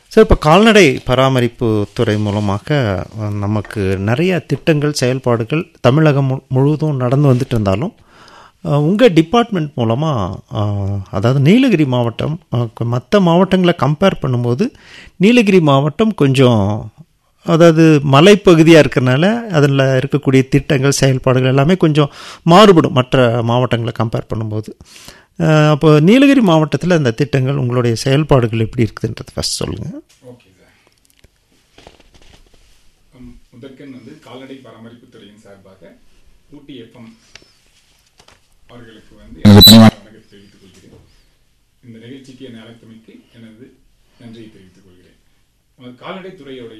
sir இப்போ கால்நடை பராமரிப்பு துறை மூலமாக அஹ், நமக்கு நிறைய திட்டங்கள் செயல்பாடுகள் தமிழகம் மு- முழுவதும் நடந்து வந்துட்டு இருந்தாலும் உங்கள் டிபார்ட்மெண்ட் மூலமாக அதாவது நீலகிரி மாவட்டம் மற்ற மாவட்டங்களை கம்பேர் பண்ணும்போது நீலகிரி மாவட்டம் கொஞ்சம் அதாவது மலைப்பகுதியாக இருக்கிறனால அதில் இருக்கக்கூடிய திட்டங்கள் செயல்பாடுகள் எல்லாமே கொஞ்சம் மாறுபடும் மற்ற மாவட்டங்களை கம்பேர் பண்ணும்போது அஹ், அப்போ நீலகிரி மாவட்டத்தில் அந்த திட்டங்கள் உங்களுடைய செயல்பாடுகள் எப்படி இருக்குதுன்றது ஃபஸ்ட் சொல்லுங்கள் ஓகே சார் உம், முதற்கண் வந்து கால்நடை பராமரிப்பு துறையின் சார்பாக ஊட்டி எஃப்எம் அவர்களுக்கு வந்து எனது பணிவான வணக்கத்தை தெரிவித்துக் கொள்கிறேன் இந்த நிகழ்ச்சிக்கு என்னை அழைத்தமைக்கு எனது நன்றியை தெரிவித்துக் கொள்கிறேன் நமது கால்நடை துறையோட